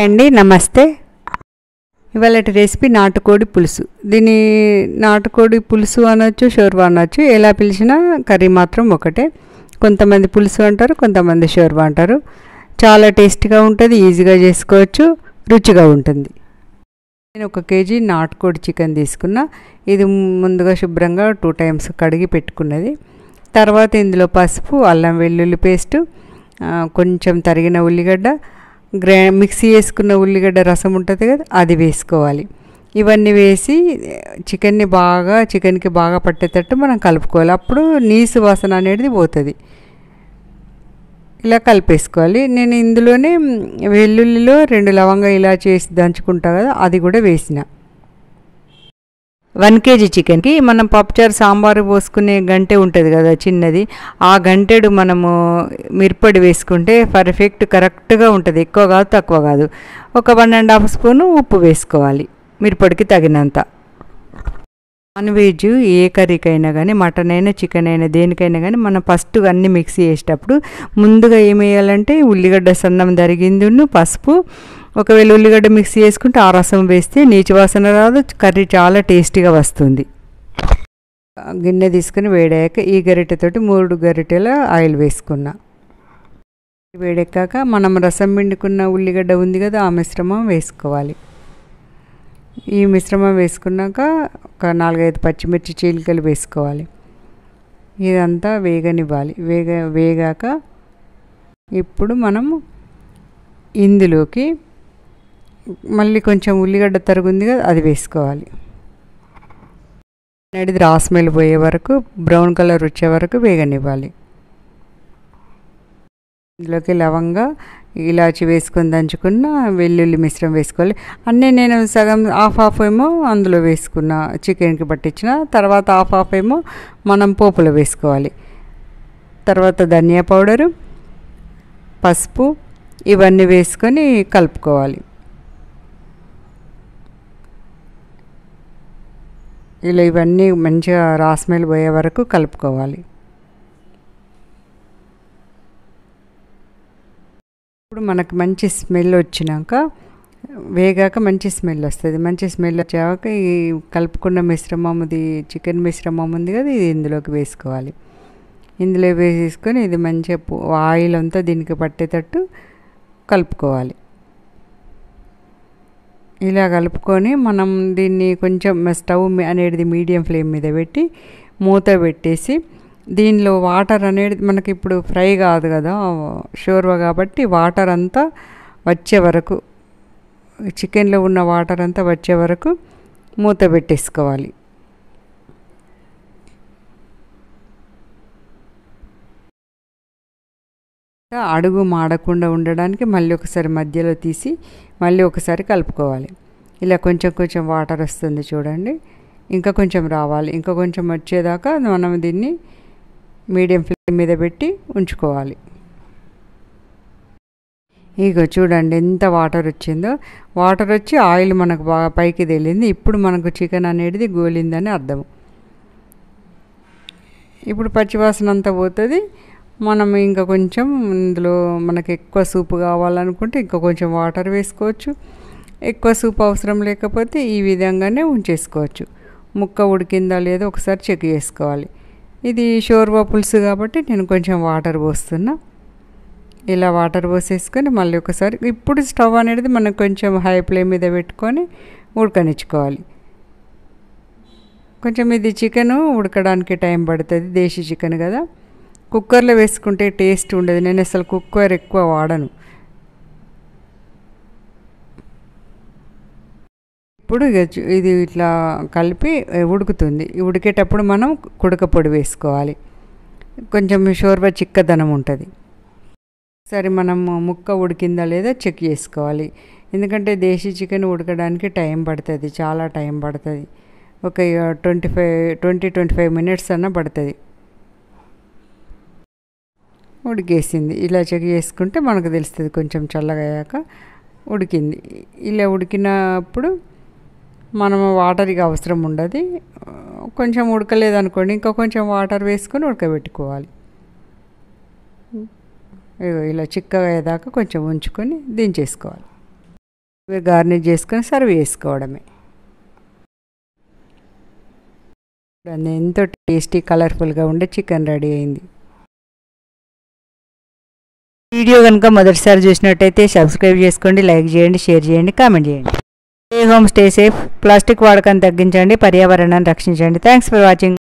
అండి నమస్తే ఇవాళ రెసిపీ నాటుకోడి పులుసు దీని నాటుకోడి పులుసు అనొచ్చు షోర్వా అనొచ్చు ఎలా పిలిచినా కర్రీ మాత్రం ఒకటే కొంతమంది పులుసు అంటారు కొంతమంది షోర్వా అంటారు చాలా టేస్టీగా ఉంటుంది ఈజీగా చేసుకోవచ్చు రుచిగా ఉంటుంది నేను ఒక కేజీ నాటుకోడి చికెన్ తీసుకున్నా ఇది ముందుగా శుభ్రంగా టూ టైమ్స్ కడిగి పెట్టుకున్నది తర్వాత ఇందులో పసుపు అల్లం వెల్లుల్లి పేస్టు కొంచెం తరిగిన ఉల్లిగడ్డ గ్రా మిక్సీ వేసుకున్న ఉల్లిగడ్డ రసం ఉంటుంది కదా అది వేసుకోవాలి ఇవన్నీ వేసి చికెన్ని బాగా చికెన్కి బాగా పట్టేటట్టు మనం కలుపుకోవాలి అప్పుడు నీసు వాసన అనేది పోతుంది ఇలా కలిపేసుకోవాలి నేను ఇందులోనే వెల్లుల్లిలో రెండు లవంగా ఇలా చేసి దంచుకుంటా కదా అది కూడా వేసిన వన్ కేజీ చికెన్కి మనం పప్పుచారు సాంబారు పోసుకునే గంటె ఉంటుంది కదా చిన్నది ఆ గంటెడు మనము మిరపడి వేసుకుంటే పర్ఫెక్ట్ కరెక్ట్గా ఉంటుంది ఎక్కువ కాదు తక్కువ కాదు ఒక వన్ అండ్ హాఫ్ స్పూను ఉప్పు వేసుకోవాలి మిరపడికి తగినంత నాన్ వెజ్ ఏ కర్రీకైనా కానీ మటన్ అయినా చికెన్ అయినా దేనికైనా కానీ మనం ఫస్ట్ అన్ని మిక్సీ చేసేటప్పుడు ముందుగా ఏం వేయాలంటే ఉల్లిగడ్డ సన్నం తరిగిందును పసుపు ఒకవేళ ఉల్లిగడ్డ మిక్సీ చేసుకుంటే ఆ రసం వేస్తే నీచు వాసన రాదు కర్రీ చాలా టేస్టీగా వస్తుంది గిన్నె తీసుకుని వేడాక ఈ గరిటెతోటి మూడు గరిటెల ఆయిల్ వేసుకున్నా వేడెక్కాక మనం రసం పిండుకున్న ఉల్లిగడ్డ ఉంది కదా ఆ మిశ్రమం వేసుకోవాలి ఈ మిశ్రమం వేసుకున్నాక ఒక నాలుగైదు పచ్చిమిర్చి చీలికలు వేసుకోవాలి ఇదంతా వేగనివ్వాలి వేగ వేగాక ఇప్పుడు మనము ఇందులోకి మళ్ళీ కొంచెం ఉల్లిగడ్డ తరుగుంది కదా అది వేసుకోవాలి అనేది రాస్మెల్ పోయే వరకు బ్రౌన్ కలర్ వచ్చే వరకు వేగనివ్వాలి ఇందులోకి లవంగా ఇలాచి వేసుకొని దంచుకున్న వెల్లుల్లి మిశ్రమం వేసుకోవాలి అన్నీ నేను సగం హాఫ్ హాఫ్ ఏమో అందులో వేసుకున్న చికెన్కి పట్టించిన తర్వాత హాఫ్ హాఫ్ ఏమో మనం పోపులో వేసుకోవాలి తర్వాత ధనియా పౌడరు పసుపు ఇవన్నీ వేసుకొని కలుపుకోవాలి ఇలా ఇవన్నీ మంచిగా రాస్మెల్ పోయే వరకు కలుపుకోవాలి ఇప్పుడు మనకు మంచి స్మెల్ వచ్చినాక వేగాక మంచి స్మెల్ వస్తుంది మంచి స్మెల్ వచ్చాక ఈ కలుపుకున్న మిశ్రమం ఇది చికెన్ మిశ్రమం ఉంది కదా ఇది ఇందులోకి వేసుకోవాలి ఇందులో వేసేసుకొని ఇది మంచిగా ఆయిల్ అంతా దీనికి పట్టేటట్టు కలుపుకోవాలి ఇలా కలుపుకొని మనం దీన్ని కొంచెం స్టవ్ అనేది మీడియం ఫ్లేమ్ మీద పెట్టి మూత పెట్టేసి దీనిలో వాటర్ అనేది మనకి ఇప్పుడు ఫ్రై కాదు కదా షోర్వా కాబట్టి వాటర్ అంతా వచ్చే వరకు చికెన్లో ఉన్న వాటర్ అంతా వచ్చే వరకు మూత పెట్టేసుకోవాలి అడుగు మాడకుండా ఉండడానికి మళ్ళీ ఒకసారి మధ్యలో తీసి మళ్ళీ ఒకసారి కలుపుకోవాలి ఇలా కొంచెం కొంచెం వాటర్ వస్తుంది చూడండి ఇంకా కొంచెం రావాలి ఇంకా కొంచెం వచ్చేదాకా మనం దీన్ని మీడియం ఫ్లేమ్ మీద పెట్టి ఉంచుకోవాలి ఇగో చూడండి ఎంత వాటర్ వచ్చిందో వాటర్ వచ్చి ఆయిల్ మనకు బాగా పైకి తేలింది ఇప్పుడు మనకు చికెన్ అనేది గోలిందని అర్థం ఇప్పుడు పచ్చివాసన అంతా పోతుంది మనం ఇంకా కొంచెం ఇందులో మనకి ఎక్కువ సూప్ కావాలనుకుంటే ఇంకా కొంచెం వాటర్ వేసుకోవచ్చు ఎక్కువ సూప్ అవసరం లేకపోతే ఈ విధంగానే ఉంచేసుకోవచ్చు ముక్క ఉడికిందా లేదో ఒకసారి చెక్ చేసుకోవాలి ఇది షోర్వా పులుసు కాబట్టి నేను కొంచెం వాటర్ పోస్తున్నా ఇలా వాటర్ పోసేసుకొని మళ్ళీ ఒకసారి ఇప్పుడు స్టవ్ అనేది మనం కొంచెం హై ఫ్లేమ్ మీద పెట్టుకొని ఉడకనిచ్చుకోవాలి కొంచెం ఇది చికెన్ ఉడకడానికి టైం పడుతుంది దేశీ చికెన్ కదా కుక్కర్లో వేసుకుంటే టేస్ట్ ఉండదు నేను అసలు కుక్కర్ ఎక్కువ వాడను ఇప్పుడు ఇది ఇట్లా కలిపి ఉడుకుతుంది ఉడికేటప్పుడు మనం కుడక పొడి వేసుకోవాలి కొంచెం షోర్వా చిక్కదనం ఉంటుంది సరే మనం ముక్క ఉడికిందా లేదా చెక్ చేసుకోవాలి ఎందుకంటే దేశీ చికెన్ ఉడకడానికి టైం పడుతుంది చాలా టైం పడుతుంది ఒక twenty five twenty twenty five minutes అన్న పడుతుంది ఉడికేసింది ఇలా చెక్ చేసుకుంటే మనకు తెలుస్తుంది కొంచెం చల్లగా అయ్యాక ఉడికింది ఇలా ఉడికినప్పుడు మనం వాటర్ ఇక అవసరం ఉండదు కొంచెం ఉడకలేదనుకోండి ఇంకా కొంచెం వాటర్ వేసుకొని ఉడకబెట్టుకోవాలి ఇలా చిక్కగా అయ్యేదాకా కొంచెం ఉంచుకొని దించేసుకోవాలి ఇవి గార్నిష్ చేసుకొని సర్వ్ చేసుకోవడమే చూడండి ఎంతో టేస్టీ కలర్ఫుల్గా ఉండే చికెన్ రెడీ అయింది వీడియో కనుక మొదటిసారి చూసినట్టయితే సబ్స్క్రైబ్ చేసుకోండి లైక్ చేయండి షేర్ చేయండి కామెంట్ చేయండి stay home stay safe plastic వాడకాన్ని తగ్గించండి పర్యావరణాన్ని రక్షించండి థ్యాంక్స్ ఫర్ వాచింగ్